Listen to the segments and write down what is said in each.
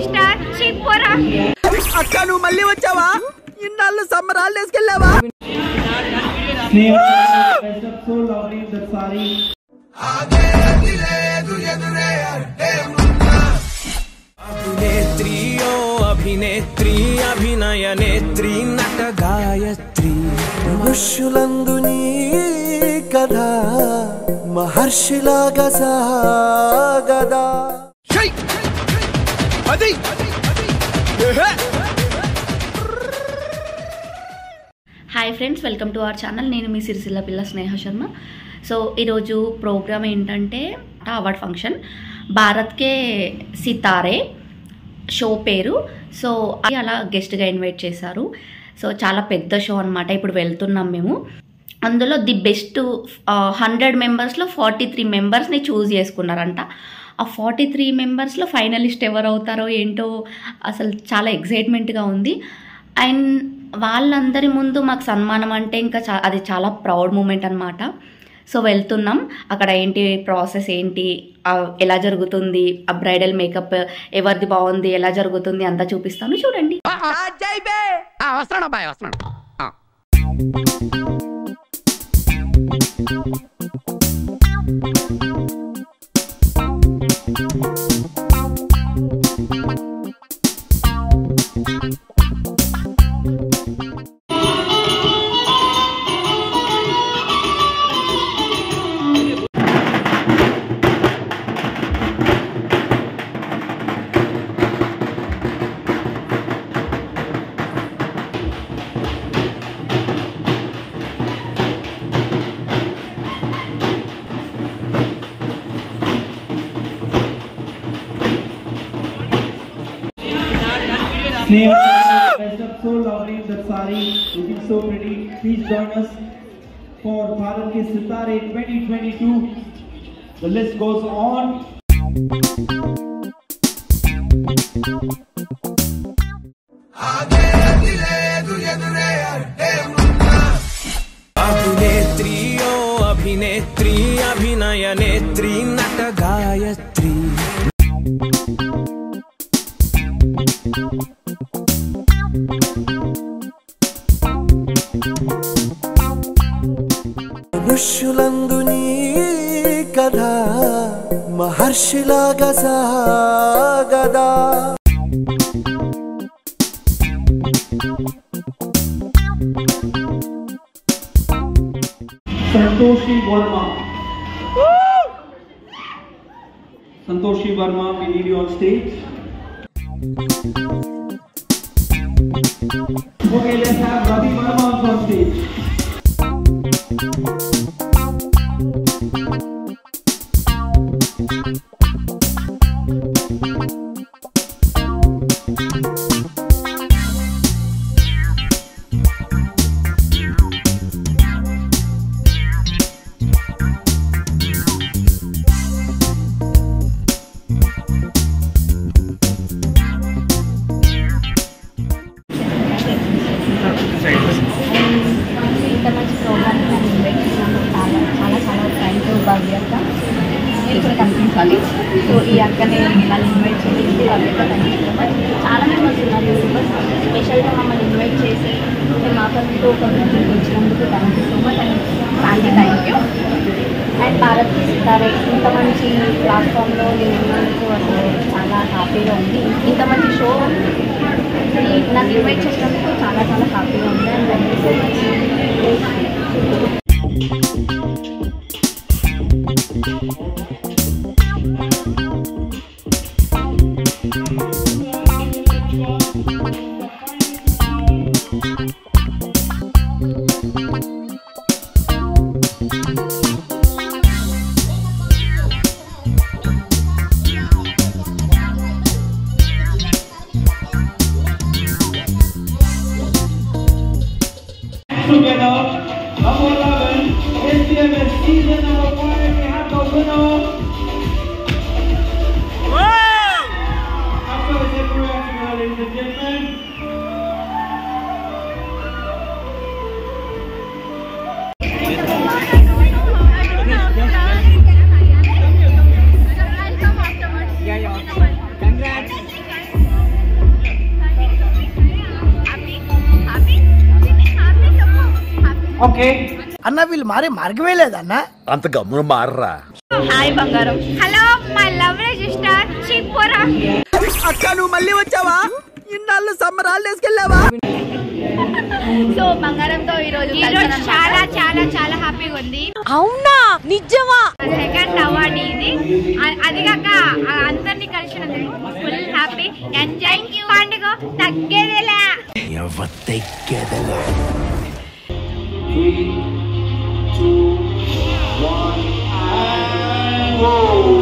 Mister చిప్పురా అక్క నువ్వు మళ్ళీ వచ్చావా ఇన్నాళ్ళు సమ్మర్ హాలిడేస్కి వెళ్ళావా Best of soul lovely in the sari. अभिनेत्री ओ अभिनेत्री अभिनय नेत्री नट गायत्री మనుష్యులందుని కథ మహర్షిలాగా సాగదా అది hi friends welcome to our channel నేను మీ సిరిసిల్ల పిల్ల స్నేహ శర్మ సో ఈరోజు ప్రోగ్రామ్ ఏంటంటే award function Bharat Ke Sitare show పేరు సో అది అలా గెస్ట్గా ఇన్వైట్ చేశారు సో చాలా పెద్ద షో అనమాట ఇప్పుడు వెళ్తున్నాం మేము అందులో ది బెస్ట్ హండ్రెడ్ మెంబర్స్లో ఫార్టీ త్రీ మెంబర్స్ని చూస్ చేసుకున్నారంట ఆ ఫార్టీ త్రీ మెంబర్స్లో ఫైనలిస్ట్ ఎవరు అవుతారో ఏంటో అసలు చాలా ఎగ్జైట్మెంట్గా ఉంది అండ్ వాళ్ళందరి ముందు మాకు సన్మానం అంటే ఇంకా చా అది చాలా ప్రౌడ్ మూమెంట్ అనమాట సో వెళ్తున్నాం అక్కడ ఏంటి ప్రాసెస్ ఏంటి ఆ ఎలా జరుగుతుంది ఆ బ్రైడల్ మేకప్ ఎవరిది బాగుంది ఎలా జరుగుతుంది అంతా చూపిస్తాను చూడండి వస్తున్నాడు అబ్బాయి వస్తున్నాడు ఆ. Sneha, best of soul lovely in the sari. Looking so pretty. Please join us for Bharat Ke Sitare 2022. The list goes on. अभिनेत्री ओ अभिनेत्री अभिनय नेत्री नट गायत्री మనుష్యులందుని కథ మహర్షిలాగా సాగదా Santoshi Verma. Santoshi Verma, we need you on stage. Okay, let's have Ravi Verma on stage. ఇంత మంచి programme invite చేసినందుకు చాలా చాలా చాలా థ్యాంక్ యూ భవ్యత మీరు కూడా కనిపించాలి సో ఈ అక్కని మళ్ళీ ఇన్వైట్ చేసి భవ్యత థ్యాంక్ యూ సో మచ్ చాలా మెంబర్స్ ఉన్నారు యూట్యూబర్స్ స్పెషల్గా మమ్మల్ని ఇన్వైట్ చేసి మీరు మాతో ఒక మీటింగ్ వచ్చినందుకు thank you so much and family thank you and Bharat Sitare ఇంత మంచి ప్లాట్ఫామ్లో నేను ఉన్నందుకు అసలు చాలా హ్యాపీగా ఉంది ఇంత మంచి షో నన్ను ఇన్వైట్ చేసినందుకు చాలా చాలా హ్యాపీగా ఉంది and thank you so much together. Come on, love Okay. అన్న వీళ్ళు మారే మార్గమే లేదన్న అంత గమ్మున మారరా హాయ్ బంగారం హలో మై లవ్ సిస్టర్ చిప్పురా అక్క నువ్వు మళ్ళీ వచ్చావా ఇన్నాళ్ళు సమ్మర్ హాలిడేస్కి వెళ్ళావా సో బంగారంతో ఈరోజు ఈ రోజు చాలా చాలా చాలా హ్యాపీగా ఉంది అవునా నిజమా సెకండ్ అవార్డ్ ఇది అ- అది కాక ఆ అందరినీ కలిసినందుకు ఫుల్ హ్యాపీ ఎంజాయ్ పండుగ తగ్గేదేలే Three, two, one, and go.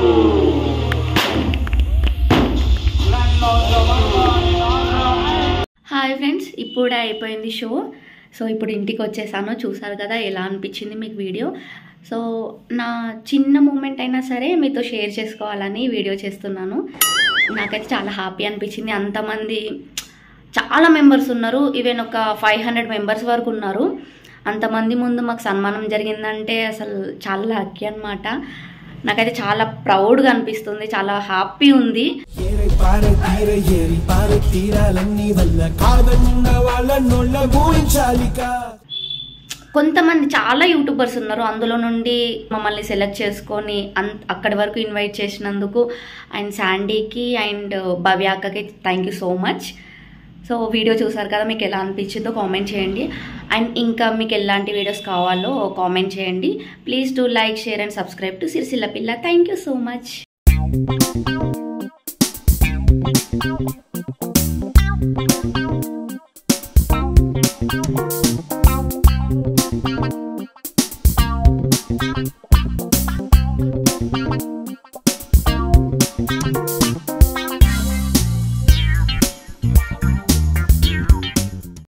Hi friends ఇప్పుడే అయిపోయింది షో సో ఇప్పుడు ఇంటికి వచ్చేసాను చూసారు కదా ఎలా అనిపించింది మీకు వీడియో సో నా చిన్న మూమెంట్ అయినా సరే మీతో షేర్ చేసుకోవాలని వీడియో చేస్తున్నాను నాకైతే చాలా హ్యాపీ అనిపించింది అంతమంది చాలా మెంబర్స్ ఉన్నారు ఈవెన్ ఒక ఫైవ్ హండ్రెడ్ మెంబర్స్ వరకు ఉన్నారు అంతమంది ముందు మాకు సన్మానం జరిగిందంటే అసలు చాలా లక్కీ అనమాట నాకైతే చాలా ప్రౌడ్గా అనిపిస్తుంది చాలా హ్యాపీ ఉంది కొంతమంది చాలా యూట్యూబర్స్ ఉన్నారు అందులో నుండి మమ్మల్ని సెలెక్ట్ చేసుకొని అన్ అక్కడి వరకు ఇన్వైట్ చేసినందుకు అండ్ శాండీకి అండ్ భవ్యాకకి thank you so much so video చూసారు కదా మీకు ఎలా అనిపించిందో కామెంట్ చేయండి అండ్ ఇంకా మీకు ఎలాంటి వీడియోస్ కావాలో కామెంట్ చేయండి please do like share and subscribe to Sirisilla Pilla thank you so much